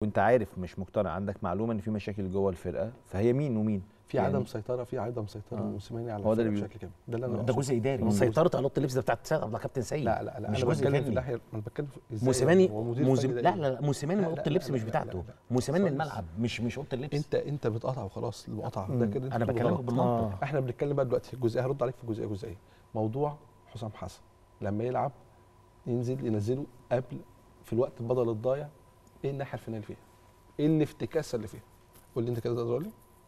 وانت عارف مش مقتنع عندك معلومه ان في مشاكل جوه الفرقه فهي مين ومين في يعني- عدم سيطره في عدم سيطره آه. من موسيماني على هو ده الفرقة اللي بشكل كامل ده اللي انا ده أقصده. جزء اداري مم. سيطره على اوضه اللبس ده بتاعت سيد عبد الكابتن سيد لا لا لا مش انا جزء بتكلم فني. في الناحيه انا بتكلم في ازاي موسيماني هو مدير موسم فني لا ده لا لا موسيماني لا، من لا، اوضه اللبس لا، مش لا، بتاعته لا، لا. موسيماني ثواني الملعب مش مش اوضه اللبس انت انت بتقطع وخلاص المقاطعه ده كده انت انا بتقول بكلمك غلط. بالمنطق احنا بنتكلم بقى دلوقتي جزئيه هرد عليك في جزئيه جزئيه موضوع حسام حسن لما يلعب ينزل ينزله قبل في الوقت البدل الضايع ايه الناحيه الفنيه اللي فيها؟ ايه الافتكاسه اللي فيها؟ قول لي انت كده تقدر لي؟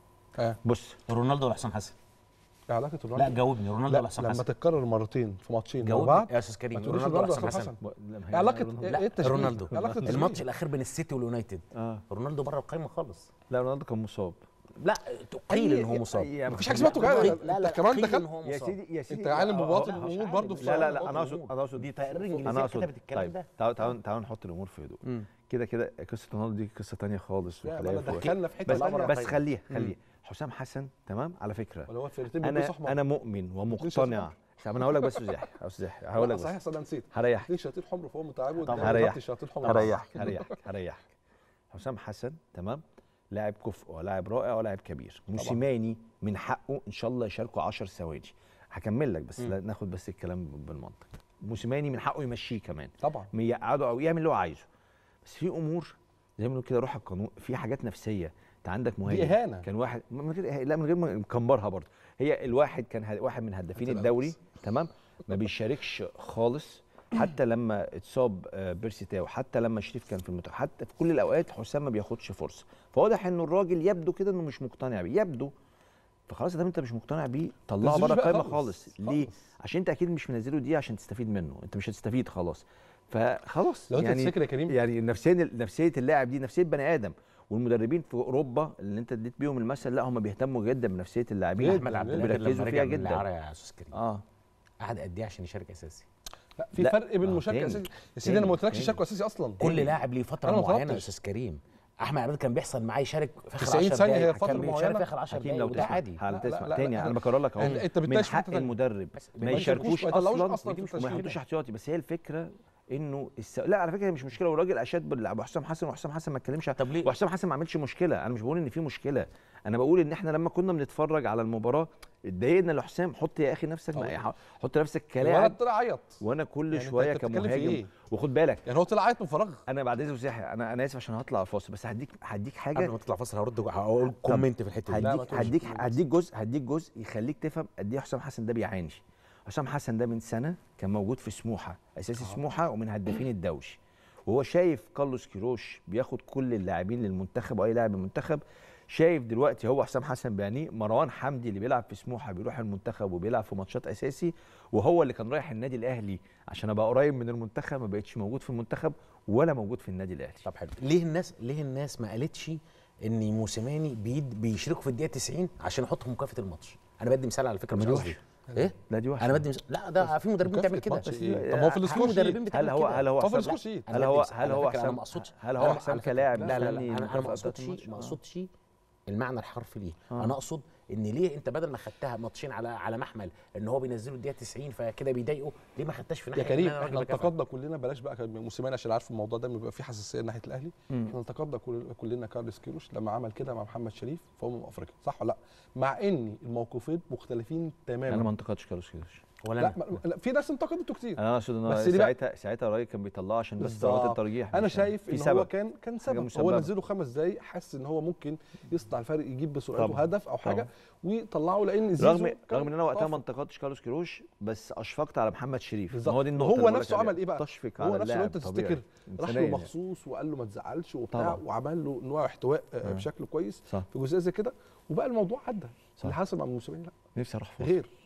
اه بص رونالدو ولا حسام حسن ايه علاقه لا رونالدو؟ جاوبني رونالدو لا ولا حسام لما حسن تتكرر مرتين في ماتشين ورا جاوبني بعض يا استاذ ما كريم تقوليش رونالدو ولا رونالدو حسام ولا حسن حسن ايه علاقة إيه لا التشبيه؟ رونالدو علاقة التشبيه؟ الماتش الاخير بين السيتي واليونايتد اه رونالدو بره القايمه خالص لا رونالدو كان مصاب لا قيل أي- ان هو مصاب أي- مفيش حاجه اسمها لا، تجارة. لا لا انت كمان قيل إن دخلت هو يا مصاب. سيدي يا سيدي انت عالم آه، ببواطن آه، الامور مش برضه عارف. في لا لا بواطن لا انا اقصد الأمور. انا اقصد دي تقارير انجليزيه انا اقصد كتبت الكلام طيب ده تعالوا تعالوا تعالوا نحط الامور في هدوء مم. كده كده قصه رونالدو دي قصه تانية خالص لا، وخلاف بقى و- دخلنا في حته بس ثانيه بس خليه خليه حسام حسن تمام على فكره ولا هو الفرقتين انا بيلبسوا احمر انا مؤمن ومقتنع طب انا هقول لك بس زاحي او زاحي هقول لك لا، صحيح بس أصل انا نسيت هريحك اثنين شياطين حمر فهو متعود طبعاً. هريحك. شياطين حمر هريحك هريحك هريحك حسام حسن تمام لاعب كفء ولاعب رائع ولاعب كبير موسيماني من حقه ان شاء الله يشاركه 10 ثواني هكمل لك بس لا ناخد بس الكلام بالمنطق موسيماني من حقه يمشيه كمان طبعا يقعده او يعمل اللي هو عايزه بس في امور زي ما بنقول كده روح القانون في حاجات نفسيه انت عندك مهاجم إهانة. كان واحد من غير إه- لا من غير ما نكمبرها برضه هي الواحد كان ه- واحد من هدافين هتبقى الدوري بس. تمام ما بيشاركش خالص حتى لما اتصاب آه، بيرسي تاو حتى لما شريف كان في المنتخب حتى في كل الاوقات حسام ما بياخدش فرصه فواضح انه الراجل يبدو كده انه مش مقتنع بيه يبدو فخلاص ده انت مش مقتنع بيه طلعه تنزلوش بره بقى القايمه خالص. خالص ليه خالص. عشان انت اكيد مش منزله دي عشان تستفيد منه انت مش هتستفيد خلاص فخلاص لو انت يعني تفتكر يا كريم يعني نفسيه نفسيه اللاعب دي نفسيه بني ادم والمدربين في اوروبا اللي انت اديت بيهم المثل لا هم بيهتموا جدا بنفسيه اللاعبين جداً، احمد عبد جداً. القادر بيركزوا لما فيها رجع من جدا. الاعاره يا استاذ كريم اه قعد قد ايه عشان يشارك اساسي لا في لا. فرق بين آه، المشاركه تاني. اساسي يا سيدي انا ما قلتلكش تاني. شكوى اساسي اصلا كل لاعب ليه فتره أنا ما معينه يا طلبتش. استاذ كريم احمد عبد كان بيحصل معاه يشارك في اخر 90 10 ثانية هي دقايق فترة كان بيشارك معينة. في اخر 10 حكيم دقايق لو وده تسمع عادي هل لا، تسمع لا، تاني لا، انا لا. بكرر لك اهو أنت- أنت من بتناقش في حق نقطة تانية. المدرب بس ما ما يشاركوش يشاركوش، ما يطلعوش اصلا أصلاً في وما التشكيلة. يحطوش احتياطي بس هي الفكره انه الس... لا على فكره هي مش مشكله والراجل اشاد بال- بحسام حسن وحسام حسن ما اتكلمش طب ليه؟ وحسام حسن ما عملش مشكله انا مش بقول ان في مشكله انا بقول ان احنا لما كنا بنتفرج على المباراه اتضايقنا لحسام حط يا اخي نفسك طبعاً. ما- حط نفسك الولد كلاعب طلع عيط وانا كل يعني أنت- شويه أنت بتتكلم في كمهاجم إيه؟ وخد بالك يعني هو طلع عيط من فراغ انا بعد اذن مسيحي انا انا اسف عشان هطلع فاصل بس هديك هديك قبل حاجه ما تطلع فاصل هرد هقول كومنت في الحته دي لا، ما هديك تقولش هديك كده بس. هديك جزء هديك جزء يخليك تفهم قد ايه حسام حسن ده بيعاني حسام حسن ده من سنه كان موجود في سموحه اساسي سموحه ومن هدافين الدوري وهو شايف كارلوس كيروش بياخد كل اللاعبين للمنتخب واي لاعب المنتخب شايف دلوقتي هو حسام حسن بيعنيه مروان حمدي اللي بيلعب في سموحه بيروح المنتخب وبيلعب في ماتشات اساسي وهو اللي كان رايح النادي الاهلي عشان ابقى قريب من المنتخب ما بقتش موجود في المنتخب ولا موجود في النادي الاهلي طب حلو ليه الناس ليه الناس ما قالتش ان موسيماني بيد بيشاركوا في الدقيقه 90 عشان يحطوا مكافاه الماتش انا بدي مثال على فكره طب مش ما دي قصدي وحشة. ايه لا دي وحشه انا بدي مثال لا ده في مدربين بتعمل مكافأة كده ماتش بس إيه؟ دي- طب ما هو في في السكور مدربين شيت بتعمل هل هو كده. هل هو هو في حسام السكور شيت أنا هل هو بدي- هل على هو فكرة أنا حسام ما أقصدش- هل أنا- هو على حسام فكرة كلاعب لا لا لا مستني انا انا ما مكافأة اقصدش الماتش؟ ما آه. اقصدش المعنى الحرفي ليه آه. انا اقصد ان ليه انت بدل ما خدتها ماتشين على على محمل ان هو بينزله الدقيقه 90 فكده بيضايقه ليه ما خدتهاش في يا ناحيه كريم إن أنا راجل احنا بكافئ؟ انتقدنا كلنا بلاش بقى كان موسيماني عشان عارف الموضوع ده بيبقى فيه حساسيه ناحيه الاهلي احنا انتقدنا كل- كلنا كارلوس كيروش لما عمل كده مع محمد شريف في امم افريقيا صح ولا لا مع ان الموقفين مختلفين تماما انا ما انتقدتش كارلوس كيروش ولا لا, أنا. ما- لا في ناس انتقدته كتير انا اقصد ان بس هو دي بقى- ساعتها ساعتها الراجل كان بيطلعه عشان بس ضربات بالظبط. الترجيح انا مش- شايف في ان هو سبب. كان كان سبب هو مسببة. نزله خمس دقايق حس ان هو ممكن يصنع الفرق يجيب بسرعته طبعا. هدف او حاجه طبعا. ويطلعه لان زيزو رغم كان رغم ان انا وقتها طافي. ما انتقدتش كارلوس كيروش بس اشفقت على محمد شريف ما بالظبط هو دي النقطه اللي هو بقولك نفسه عليها. عمل ايه بقى تشفق هو على نفسه لو اللاعب انت طبيعي. تفتكر راح له إنسانية. مخصوص وقال له ما تزعلش وبتاع طبعا. وعمل له نوع احتواء آه، آه. بشكل كويس صح في جزئيه زي كده وبقى الموضوع عدى صح. اللي حصل مع موسيماني لا نفسي اروح فاصل غير